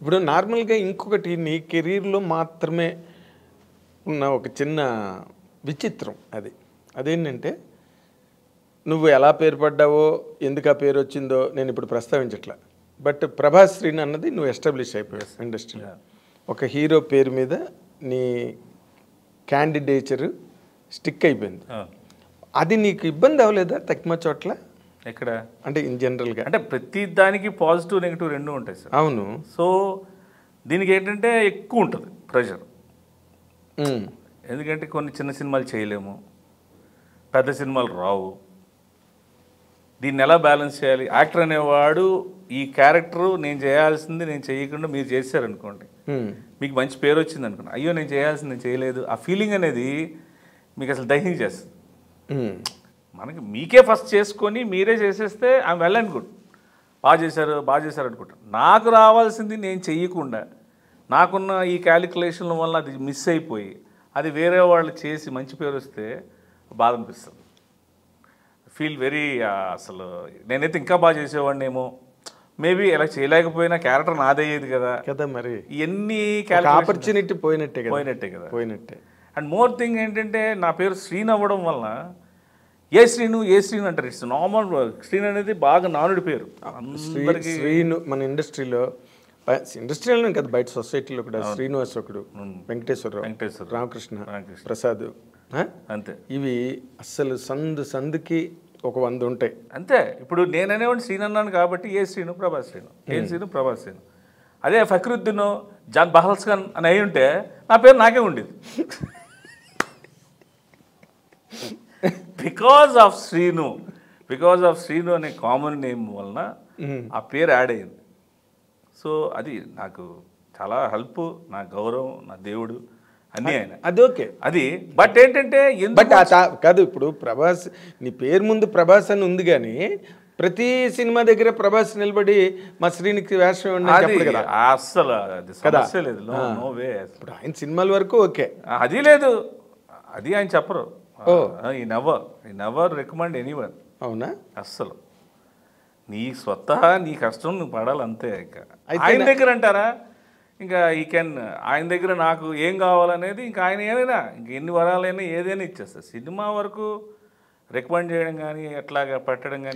ఇప్పుడు నార్మల్గా ఇంకొకటి నీ కెరీర్లో మాత్రమే ఉన్న ఒక చిన్న విచిత్రం అది అదేంటంటే నువ్వు ఎలా పేరు పడ్డావో ఎందుకు ఆ పేరు వచ్చిందో నేను ఇప్పుడు ప్రస్తావించట్లా బట్ ప్రభాస్ శ్రీని అన్నది నువ్వు ఎస్టాబ్లిష్ అయిపోయావు ఇండస్ట్రీలో ఒక హీరో పేరు మీద నీ క్యాండిడేచర్ స్టిక్ అయిపోయింది ఆ. అది నీకు ఇబ్బంది అవ్వలేదా తక్కువ చోట్ల ఎక్కడ అంటే ఇన్ జనరల్గా అంటే ప్రతి దానికి పాజిటివ్ నెగిటివ్ రెండు ఉంటాయి సార్ అవును సో దీనికి ఏంటంటే ఎక్కువ ఉంటుంది ప్రెషర్ ఉమ్. ఎందుకంటే కొన్ని చిన్న సినిమాలు చేయలేము పెద్ద సినిమాలు రావు దీన్ని ఎలా బ్యాలెన్స్ చేయాలి యాక్టర్ అనేవాడు ఈ క్యారెక్టరు నేను చేయాల్సింది నేను చేయకుండా మీరు చేశారనుకోండి ఉమ్. మీకు మంచి పేరు వచ్చింది అనుకోండి అయ్యో నేను చేయాల్సింది నేను చేయలేదు ఆ ఫీలింగ్ అనేది మీకు అసలు దహించేస్తుంది ఉమ్. మనకి మీకే ఫస్ట్ చేసుకొని మీరే చేసేస్తే ఐ వెల్ అండ్ గుడ్ బాగా చేశారు బాగా చేశారు అనుకుంటా నాకు రావాల్సింది నేను చెయ్యకుండా నాకున్న ఈ క్యాలిక్యులేషన్ల వల్ల అది మిస్ అయిపోయి అది వేరే వాళ్ళు చేసి మంచి పేరు వస్తే బాధ అనిపిస్తుంది ఫీల్ వెరీ అసలు నేనైతే ఇంకా బాగా చేసేవాడినేమో మేబీ ఇలా చేయలేకపోయినా క్యారెక్టర్ నాదయ్యేది కదా కదా మరి ఇవన్నీ ఒక ఆపర్చునిటీ పోయినట్టే కదా పోయినట్టే కదా పోయినట్టే అండ్ మోర్ థింగ్ ఏంటంటే నా పేరు శ్రీన్ అవ్వడం వలన ఏ శ్రీను ఏ శ్రీను అంటారు ఇట్స్ నార్మల్ శ్రీన్ అనేది బాగా నానుడి పేరు శ్రీ అందరికీ శ్రీను మన ఇండస్ట్రీలో ఇండస్ట్రీలో కదా బయట సొసైటీలో కూడా శ్రీనివాస్ ఒకడు వెంకటేశ్వరరావు వెంకటేశ్వర రామకృష్ణ రామకృష్ణ. ప్రసాద్ ఆ? అంతే ఇవి అస్సలు సందు సందుకి ఒక వంద ఉంటాయి అంతే ఇప్పుడు నేను అనేవాడిని శ్రీను అన్నాను కాబట్టి ఏ శ్రీను ప్రభాస్ శ్రీను ఏ శ్రీను ప్రభాస్ శ్రీను అదే ఫక్రుద్దీన్ జాన్ బహల్స్ ఖాన్ అని అయి ఉంటే నా పేరు నాకే ఉండేది because of Srinu because of Srinu అనే కామన్ నేమ్ వలన ఆ పేరు యాడ్ అయింది సో అది నాకు చాలా హెల్ప్ నా గౌరవం నా దేవుడు అన్నీ ఆయన అది ఓకే అది బట్ ఏంటంటే ఎందుకు బట్ ఆ తా- కాదు ఇప్పుడు ప్రభాస్ నీ పేరు ముందు ప్రభాస్ అని ఉంది కానీ ప్రతి సినిమా దగ్గర ప్రభాస్ నిలబడి మా శ్రీనికి వేషం ఇవ్వండి అని అది చెప్పడు కదా అస్సలు అది సమస్య లేదు నో నో వే ఇప్పుడు ఆయన సినిమాల వరకు ఓకే అది లేదు అది ఆయన చెప్పరు ఈ నెవర్ ఈ నెవర్ రికమెండ్ ఎనీవన్ అవునా అస్సలు నీ స్వతహా నీ కష్టం నువ్వు పడాలి అంతే ఇంకా ఆయన దగ్గర అంటారా ఇంకా ఈ కెన్ ఆయన దగ్గర నాకు ఏం కావాలనేది ఇంకా ఆయన ఏదైనా ఇంక ఎన్ని వరాలైనా ఏదైనా ఇచ్చేస్తారు సినిమా వరకు రికమెండ్ చేయడం కానీ ఎట్లాగా పెట్టడం కానీ